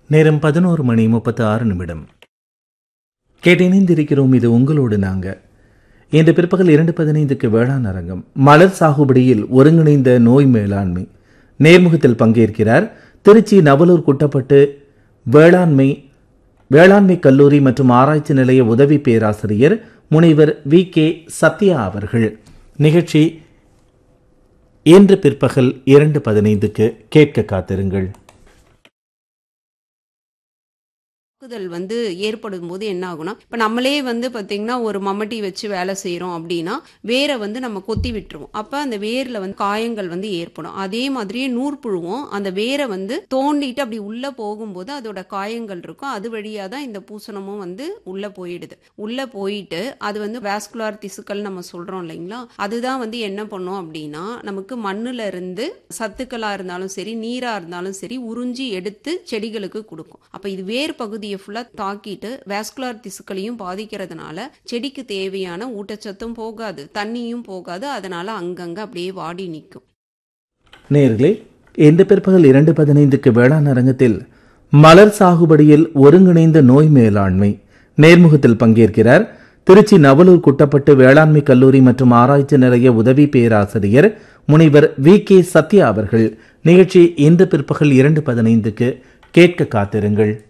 நேரம் பதினோரு மணி முப்பத்து ஆறு நிமிடம் கேட்டிணைந்திருக்கிறோம் இது உங்களோடு நாங்க இன்று பிற்பகல் இரண்டு பதினைந்துக்கு வேளாண் அரங்கம் மலர் சாகுபடியில் ஒருங்கிணைந்த நோய் மேலாண்மை நேர்முகத்தில் பங்கேற்கிறார் திருச்சி நவலூர் குட்டப்பட்டு வேளாண்மை வேளாண்மை கல்லூரி மற்றும் ஆராய்ச்சி நிலைய உதவி பேராசிரியர் முனைவர் வி கே சத்யா அவர்கள் நிகழ்ச்சி இன்று பிற்பகல் இரண்டு பதினைந்துக்கு கேட்க காத்திருங்கள் தாக்குதல் வந்து ஏற்படும் போது என்ன ஆகும்னா இப்போ நம்மளே வந்து பார்த்தீங்கன்னா ஒரு மம்மட்டி வச்சு வேலை செய்கிறோம் அப்படின்னா வேரை வந்து நம்ம கொத்தி விட்டுருவோம் அப்போ அந்த வேரில் வந்து காயங்கள் வந்து ஏற்படும் அதே மாதிரியே நூற்புழுவும் அந்த வேரை வந்து தோண்டிட்டு அப்படி உள்ளே போகும்போது அதோட காயங்கள் இருக்கும் அது வழியாக தான் இந்த பூசணமும் வந்து உள்ளே போயிடுது உள்ளே போயிட்டு அது வந்து வாஸ்குலார் திசுக்கள் நம்ம சொல்கிறோம் இல்லைங்களா அதுதான் வந்து என்ன பண்ணும் அப்படின்னா நமக்கு மண்ணுல இருந்து சத்துக்களாக இருந்தாலும் சரி நீராக இருந்தாலும் சரி உறிஞ்சி எடுத்து செடிகளுக்கு கொடுக்கும் அப்போ இது வேர் பகுதியை ஃபுல்லாக தாக்கிட்டு வாஸ்குலார் திசுக்களையும் பாதிக்கிறதுனால செடிக்கு தேவையான ஊட்டச்சத்தும் போகாது தண்ணியும் போகாது அதனால அங்கங்க அப்படியே வாடி நிற்கும் நேர்களே இன்று பிற்பகல் இரண்டு பதினைந்துக்கு வேளாண் அரங்கத்தில் மலர் சாகுபடியில் ஒருங்கிணைந்த நோய் மேலாண்மை நேர்முகத்தில் பங்கேற்கிறார் திருச்சி நவலூர் குட்டப்பட்டு வேளாண்மை கல்லூரி மற்றும் ஆராய்ச்சி நிலைய உதவி பேராசிரியர் முனைவர் வி கே சத்யா அவர்கள் நிகழ்ச்சி இன்று பிற்பகல் இரண்டு பதினைந்துக்கு கேட்க காத்திருங்கள்